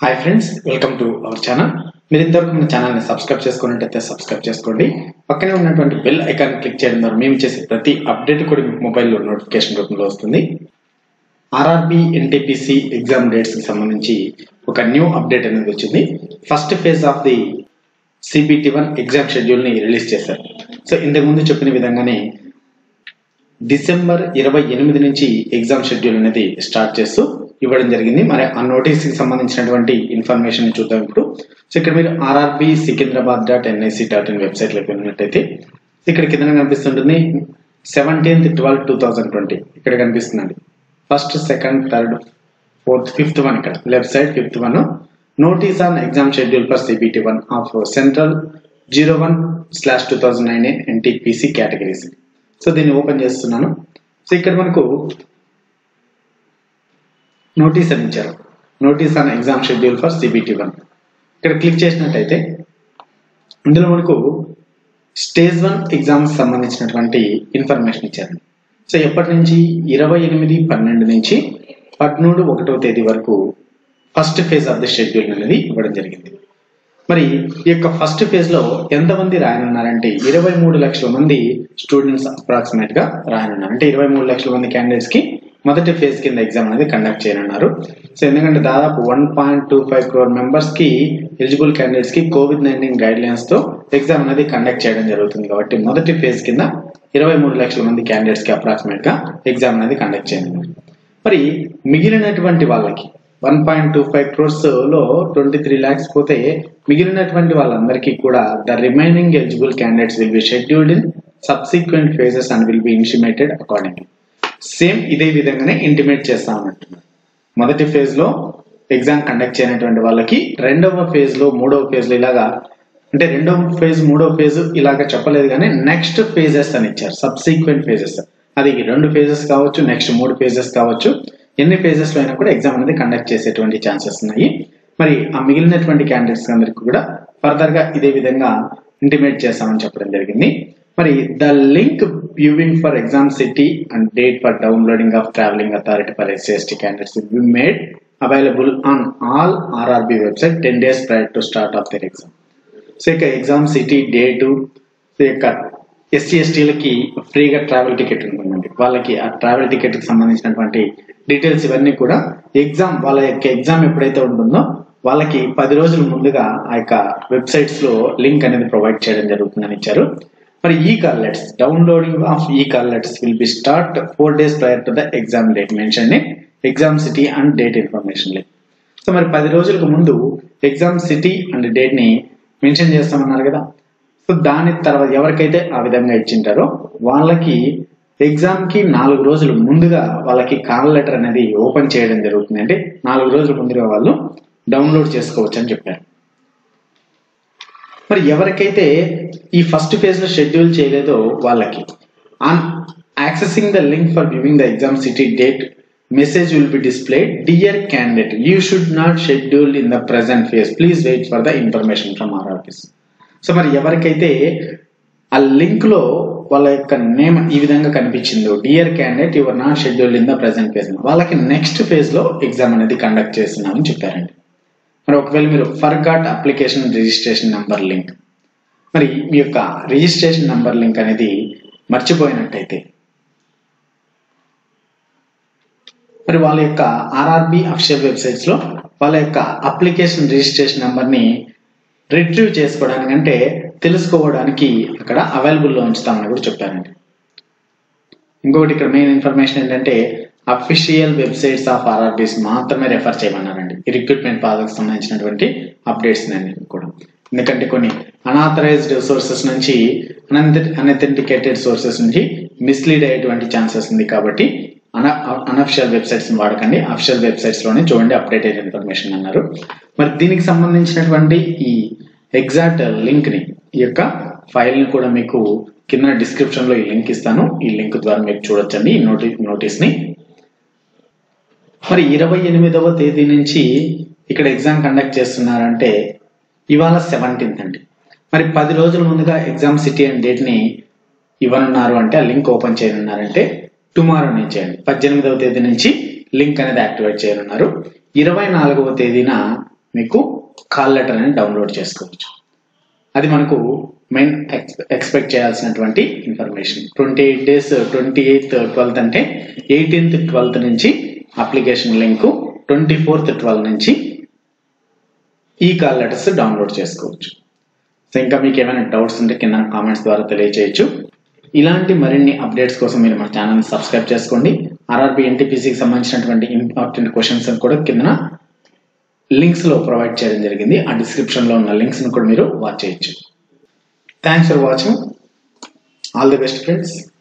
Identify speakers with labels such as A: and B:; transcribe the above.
A: hi friends welcome to our channel మీరు ఇంతవరకు మన ఛానల్ని సబ్స్క్రైబ్ చేసుకున్నట్టయితే సబ్స్క్రైబ్ చేసుకోండి పక్కనే ఉన్నటువంటి బెల్ ఐకాన్ క్లిక్ చేయడం ద్వారా మేము చేసే ప్రతి అప్డేట్ కూడా మీకు మొబైల్లో నోటిఫికేషన్ రూపంలో వస్తుంది ఆర్ఆర్బి ఎన్టీపీసీ ఎగ్జామ్ డేట్స్కి సంబంధించి ఒక న్యూ అప్డేట్ అనేది వచ్చింది first phase of the CBT one exam షెడ్యూల్ని రిలీజ్ చేశారు సో ఇంతకుముందు చెప్పిన విధంగానే డిసెంబర్ ఇరవై ఎనిమిది నుంచి ఎగ్జామ్ షెడ్యూల్ అనేది స్టార్ట్ చేస్తూ ఇవ్వడం జరిగింది మరి ఆ నోటీస్కి సంబంధించినటువంటి ఇన్ఫర్మేషన్ చూద్దాం ఇప్పుడు సో ఇక్కడ మీరు RRB Secunderabad dot NIC dot in వెబ్సైట్లోకి వెళ్ళినట్టయితే ఇక్కడ కింద కనిపిస్తుంటుంది seventeenth twelve two thousand twenty ఇక్కడ కనిపిస్తుందండి first second third fourth fifth one ఇక్కడ left side fifth one notice on exam schedule for CBT one of central zero one slash two thousand nine NTPC categories so దీన్ని open చేస్తున్నాను so ఇక్కడ మనకు notice అని ఇచ్చారు notice on exam schedule for CBT one ఇక్కడ click చేసినట్టయితే ఇందులో మనకు స్టేజ్ వన్ ఎగ్జామ్స్ సంబంధించినటువంటి ఇన్ఫర్మేషన్ ఇచ్చారు సో ఎప్పటి నుంచి ఇరవై ఎనిమిది పన్నెండు నుంచి పదమూడు ఒకటో తేదీ వరకు first phase of the schedule అనేది ఇవ్వడం జరిగింది మరి ఈ యొక్క ఫస్ట్ ఫేజ్ లో ఎంతమంది రాయనున్నారంటే ఇరవై మూడు లక్షల మంది స్టూడెంట్స్ అప్రాక్సిమేట్ గా రాయనున్నారు అంటే ఇరవై మూడు లక్షల మంది క్యాండిడేట్స్ కి మొదటి ఫేజ్ కింద ఎగ్జామ్ అనేది కండక్ట్ చేయనున్నారు సో ఎందుకంటే దాదాపు one point two five crore members కి ఎలిజిబుల్ క్యాండిడేట్స్ కి కోవిడ్ నైన్టీన్ గైడ్ లైన్స్ తో ఎగ్జామ్ అనేది కండక్ట్ చేయడం జరుగుతుంది కాబట్టి మొదటి ఫేజ్ కింద ఇరవై మూడు లక్షల మంది క్యాండిడేట్స్ కి అప్రాక్సిమేట్ గా ఎగ్జామ్ అనేది కండక్ట్ చేయనున్నారు మరి మిగిలినటువంటి వాళ్ళకి one point two five crores లో ట్వంటీ త్రీ ల్యాక్స్ పోతే మిగిలినటువంటి వాళ్ళందరికీ కూడా the remaining eligible candidates will be scheduled in subsequent phases and will be intimated according same ఇదే విధంగానే ఇంటిమేట్ చేస్తామంటున్నారు మొదటి ఫేజ్ లో ఎగ్జామ్ కండక్ట్ చేయనటువంటి వాళ్ళకి రెండవ ఫేజ్ లో మూడవ ఫేజ్ లో ఇలాగా అంటే రెండవ ఫేజ్ మూడవ ఫేజ్ ఇలాగ చెప్పలేదు కానీ నెక్స్ట్ ఫేజెస్ అని ఇచ్చారు సబ్సిక్వెంట్ ఫేజెస్ అది రెండు ఫేజెస్ కావచ్చు నెక్స్ట్ మూడు ఫేజెస్ కావచ్చు ఎన్ని ఫేజెస్ లో అయినా కూడా ఎగ్జామ్ అనేది కండక్ట్ చేసేటువంటి ఛాన్సెస్ ఉన్నాయి మరి ఆ మిగిలినటువంటి క్యాండిడేట్స్ అందరికి కూడా ఫర్దర్ గా ఇదే విధంగా ఇంటిమేట్ చేస్తామని చెప్పడం జరిగింది మరి the link viewing for exam city and date for downloading of travelling authority for SC candidates will be made available on all RRB website ten days prior to start of the exam so ఇక exam city date ఇక ఎస్సీ ఎస్టీలకి ఫ్రీగా travel ticket ఉంటుందండి వాళ్ళకి ఆ travel ticket కి సంబంధించినటువంటి డీటెయిల్స్ ఇవన్నీ కూడా ఎగ్జామ్ వాళ్ళ యొక్క ఎగ్జామ్ ఎప్పుడైతే ఉంటుందో వాళ్ళకి పది రోజుల ముందుగా ఆ యొక్క వెబ్సైట్స్ లో లింక్ అనేది ప్రొవైడ్ చేయడం జరుగుతుందని ఇచ్చారు మరి ఈ కాల్ లెట్స్ డౌన్లోడింగ్ ఆఫ్ ఈ call letters will be start four days prior to the exam date mention exam city and date information like so మరి పది రోజులకు ముందు ఎగ్జామ్ సిటీ అండ్ డేట్ ని మెన్షన్ చేస్తామన్నారు కదా సో దాని తర్వాత ఎవరికైతే ఆ విధంగా ఇచ్చింటారో వాళ్ళకి ఎగ్జామ్ కి నాలుగు రోజులు ముందుగా వాళ్ళకి కాల్ లెటర్ అనేది ఓపెన్ చేయడం జరుగుతుంది అంటే నాలుగు రోజుల ముందుగా వాళ్ళు డౌన్లోడ్ చేసుకోవచ్చు అని చెప్పారు మరి ఎవరికైతే ఈ ఫస్ట్ ఫేజ్ లో షెడ్యూల్ చేయలేదో వాళ్ళకి on accessing the link for viewing the exam city date message will be displayed dear candidate you should not schedule in the present phase please wait for the information from R office so మరి ఎవరికైతే ఆ link లో వాళ్ళ యొక్క name ఈ విధంగా కనిపించిందో dear candidate your not schedule in the present phase వాళ్ళకి నెక్స్ట్ ఫేజ్ లో ఎగ్జామ్ అనేది కండక్ట్ చేస్తున్నామని చెప్పారండి మరి ఒకవేళ మీరు forgot application registration number link మరి మీ యొక్క రిజిస్ట్రేషన్ నెంబర్ లింక్ అనేది మర్చిపోయినట్టయితే మరి వాళ్ళ యొక్క ఆర్ఆర్బి అఫిషియల్ వెబ్సైట్స్ లో వాళ్ళ యొక్క అప్లికేషన్ రిజిస్ట్రేషన్ నెంబర్ ని రిట్రీవ్ చేసుకోవడానికి అంటే తెలుసుకోవడానికి అక్కడ అవైలబుల్లో ఉంచుతామని కూడా చెప్పారండి ఇంకొకటి ఇక్కడ మెయిన్ ఇన్ఫర్మేషన్ ఏంటంటే అఫీషియల్ వెబ్సైట్స్ ఆఫ్ ఆర్ఆర్బీస్ మాత్రమే రెఫర్ చేయమన్నారండి ఈ రిక్రూట్మెంట్ పాదకు సంబంధించినటువంటి అప్డేట్స్ అన్ని కూడా ఎందుకంటే కొన్ని అనాథరైజ్డ్ సోర్సెస్ నుంచి అన్అథెంటికేటెడ్ సోర్సెస్ నుంచి మిస్లీడ్ అయ్యేటువంటి ఛాన్సెస్ ఉంది కాబట్టి అన అనఫిషియల్ వెబ్సైట్స్ వాడకండి అఫిషియల్ వెబ్సైట్స్ లోనే చూడండి అప్డేటెడ్ ఇన్ఫర్మేషన్ అన్నారు మరి దీనికి సంబంధించినటువంటి ఈ ఎగ్జాక్ట్ లింక్ ని ఈ యొక్క ఫైల్ ని కూడా మీకు కింద డిస్క్రిప్షన్ లో ఈ లింక్ ఇస్తాను ఈ లింక్ ద్వారా మీరు చూడొచ్చండి ఈ నోటి నోటీస్ ని మరి ఇరవై ఎనిమిదవ తేదీ నుంచి ఇక్కడ ఎగ్జామ్ కండక్ట్ చేస్తున్నారంటే ఇవాళ సెవెంటీన్త్ అండి మరి పది రోజుల ముందుగా ఎగ్జామ్ సిటీ అండ్ డేట్ ని ఇవ్వనున్నారు అంటే ఆ లింక్ ఓపెన్ చేయనున్నారంటే టుమారో నుంచి అండి పద్దెనిమిదవ తేదీ నుంచి లింక్ అనేది యాక్టివేట్ చేయనున్నారు ఇరవై నాలుగవ తేదీన మీకు కాల్ లెటర్ అని డౌన్లోడ్ చేసుకోవచ్చు అది మనకు మెయిన్ ఎక్స్పెక్ట్ చేయాల్సినటువంటి information twenty eight days twenty eighth twelfth అంటే ఎయిటీన్త్ ట్వెల్త్ నుంచి application link twenty fourth twelve నుంచి ఈ కాల్ లెటర్స్ డౌన్లోడ్ చేసుకోవచ్చు సో ఇంకా మీకు ఏమైనా డౌట్స్ ఉంటే కింద కామెంట్స్ ద్వారా తెలియజేయచ్చు ఇలాంటి మరిన్ని అప్డేట్స్ కోసం మీరు మా ఛానల్ సబ్స్క్రైబ్ చేసుకోండి ఆర్ఆర్బి ఎన్టీపీసీకి సంబంధించినటువంటి ఇంపార్టెంట్ క్వశ్చన్స్ కూడా కింద లింక్స్ లో ప్రొవైడ్ చేయడం జరిగింది ఆ డిస్క్రిప్షన్ లో ఉన్న లింక్స్ ను కూడా మీరు వాచ్ చేయొచ్చు thanks for watching all the best friends